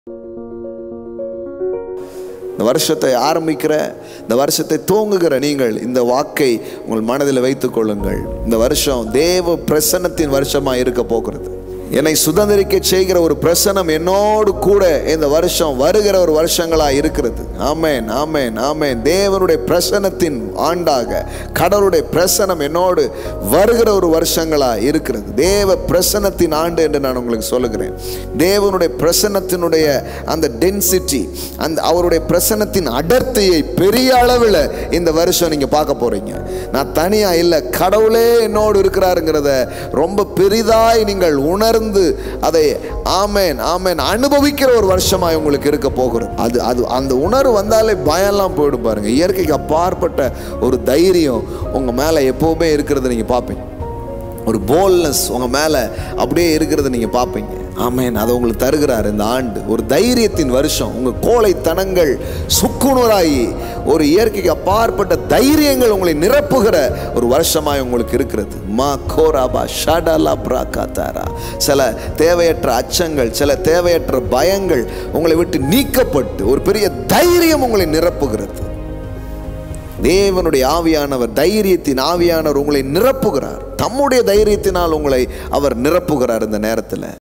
இந்த வருஷத்தை ஆரம்பிக்கிற இந்த வருஷத்தை தூங்குகிற நீங்கள் இந்த வாக்கை உங்கள் மனதில் வைத்துக் கொள்ளுங்கள் இந்த வருஷம் தேவ பிரசன்னத்தின் வருஷமா இருக்க போகிறது என்னை சுதந்திரிக்க செய்கிற ஒரு பிரசனம் என்னோடு கூட இந்த வருஷம் வருகிற ஒரு வருஷங்களா இருக்கிறது ஆமேன் ஆமேன் ஆமேன் தேவனுடைய பிரசனத்தின் ஆண்டாக கடவுளுடைய பிரசனம் என்னோடு வருகிற ஒரு வருஷங்களா இருக்கிறது தேவ பிரசனத்தின் ஆண்டு என்று நான் உங்களுக்கு சொல்லுகிறேன் தேவனுடைய பிரசனத்தினுடைய அந்த டென்சிட்டி அந்த அவருடைய பிரசனத்தின் அடர்த்தியை பெரிய அளவில் இந்த வருஷம் நீங்க பார்க்க போறீங்க நான் தனியா இல்லை கடவுளே என்னோடு இருக்கிறாருங்கிறத ரொம்ப பெரிதாய் நீங்கள் உணர்ந்து அதை ஆமேன் ஆமேன் அனுபவிக்கிற ஒரு வருஷமாய் உங்களுக்கு இருக்க போகிறது அது அது அந்த உணர்வு வந்தாலே பயம்லாம் போயிடும் பாருங்க இயற்கைக்கு அப்பாற்பட்ட ஒரு தைரியம் உங்க மேல எப்பவுமே இருக்கிறத நீங்க பார்ப்பீங்க ஒரு போல்னஸ் உங்க மேல அப்படியே இருக்கிறத நீங்க பார்ப்பீங்க ஆமேன் அதை உங்களுக்கு தருகிறார் இந்த ஆண்டு ஒரு தைரியத்தின் வருஷம் உங்க கோழைத்தனங்கள் சுக்குநூறாகி ஒரு இயற்கைக்கு அப்பாற்பட்ட தைரியங்கள் உங்களை நிரப்புகிற ஒரு வருஷமாய் உங்களுக்கு இருக்கிறது மா கோராபா ஷடலா பிராகாத்தாரா சில தேவையற்ற அச்சங்கள் சில தேவையற்ற பயங்கள் உங்களை விட்டு நீக்கப்பட்டு ஒரு பெரிய தைரியம் உங்களை நிரப்புகிறது தேவனுடைய ஆவியானவர் தைரியத்தின் ஆவியானவர் உங்களை நிரப்புகிறார் தம்முடைய தைரியத்தினால் உங்களை அவர் நிரப்புகிறார் இந்த நேரத்தில்